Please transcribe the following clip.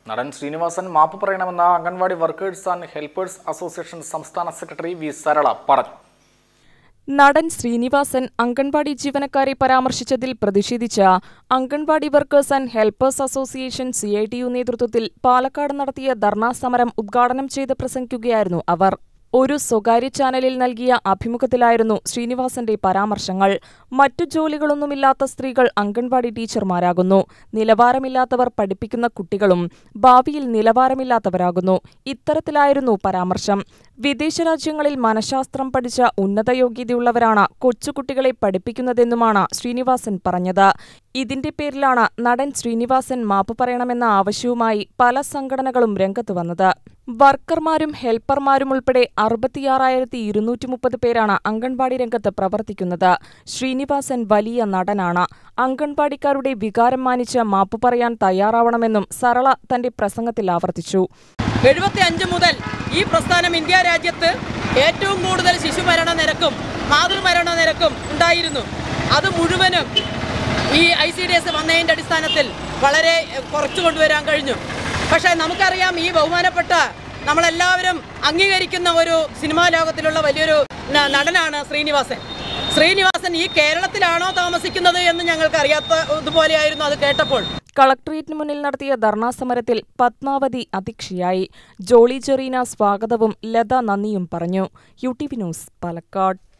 നടൻ ശ്രീനിവാസൻ മാപ്പ് പറയണമെന്ന anganwadi workers and helpers association സംസ്ഥാന സെക്രട്ടറി വി സരള പറഞ്ഞു നടൻ ശ്രീനിവാസൻ അംഗൻവാടി ജീവനക്കാരെ പരാമർശിച്ചതിൽ പ്രതിഷേധിച്ച anganwadi workers and helpers association C I T U നേതൃത്വത്തിൽ പാലക്കാട് നടത്തിയ ധർണാ സമരം ഉദ്ഘാടനം ചെയ്ത് പ്രസംഗിക്കുകയായിരുന്നു അവർ ഒരു സ്വകാര്യ ചാനലിൽ നൽകിയ അഭിമുഖത്തിലായിരുന്നു ശ്രീനിവാസന്റെ പരാമർശങ്ങൾ മറ്റു ജോലികളൊന്നുമില്ലാത്ത സ്ത്രീകൾ അംഗൻവാടി ടീച്ചർമാരാകുന്നു നിലവാരമില്ലാത്തവർ പഠിപ്പിക്കുന്ന കുട്ടികളും ഭാവിയിൽ നിലവാരമില്ലാത്തവരാകുന്നു ഇത്തരത്തിലായിരുന്നു പരാമർശം വിദേശ രാജ്യങ്ങളിൽ മനഃശാസ്ത്രം പഠിച്ച ഉന്നത യോഗ്യതയുള്ളവരാണ് കൊച്ചുകുട്ടികളെ പഠിപ്പിക്കുന്നതെന്നുമാണ് ശ്രീനിവാസൻ പറഞ്ഞത് ഇതിന്റെ പേരിലാണ് നടൻ ശ്രീനിവാസൻ മാപ്പ് പറയണമെന്ന ആവശ്യവുമായി പല സംഘടനകളും രംഗത്ത് വന്നത് വർക്കർമാരും ഹെൽപ്പർമാരും ഉൾപ്പെടെ അറുപത്തിയാറായിരത്തി ഇരുന്നൂറ്റി മുപ്പത് പേരാണ് അംഗൻവാടി രംഗത്ത് പ്രവർത്തിക്കുന്നത് ശ്രീനിവാസൻ വലിയ നടനാണ് അംഗൻവാടിക്കാരുടെ വികാരം മാനിച്ച് മാപ്പ് പറയാൻ തയ്യാറാവണമെന്നും സരള തന്റെ പ്രസംഗത്തിൽ ആവർത്തിച്ചു എഴുപത്തി അഞ്ച് മുതൽ ഈ പ്രസ്ഥാനം ഇന്ത്യ രാജ്യത്ത് ഏറ്റവും കൂടുതൽ ശിശുമരണ നിരക്കും മാതൃമരണ നിരക്കും ഉണ്ടായിരുന്നു അത് മുഴുവനും ഈ ഐ സി ഡി എസ് വന്നതിൻ്റെ അടിസ്ഥാനത്തിൽ വളരെ എഹ്, കുറച്ചു കൊണ്ടുവരാൻ കഴിഞ്ഞു പക്ഷേ നമുക്കറിയാം ഈ ബഹുമാനപ്പെട്ട നമ്മളെല്ലാവരും അംഗീകരിക്കുന്ന ഒരു സിനിമാ ലോകത്തിലുള്ള വലിയൊരു ന- നടനാണ് ശ്രീനിവാസൻ ശ്രീനിവാസൻ ഈ കേരളത്തിലാണോ താമസിക്കുന്നത് എന്ന് ഞങ്ങൾക്ക് അറിയാത്ത ഇതുപോലെയായിരുന്നു അത് കേട്ടപ്പോൾ കളക്ടറേറ്റിന് മുന്നിൽ നടത്തിയ ധർണാ സമരത്തിൽ പത്മാവതി അധ്യക്ഷയായി ജോളി ജെറീന സ്വാഗതവും ലത നന്ദിയും പറഞ്ഞു U T V news Palakkad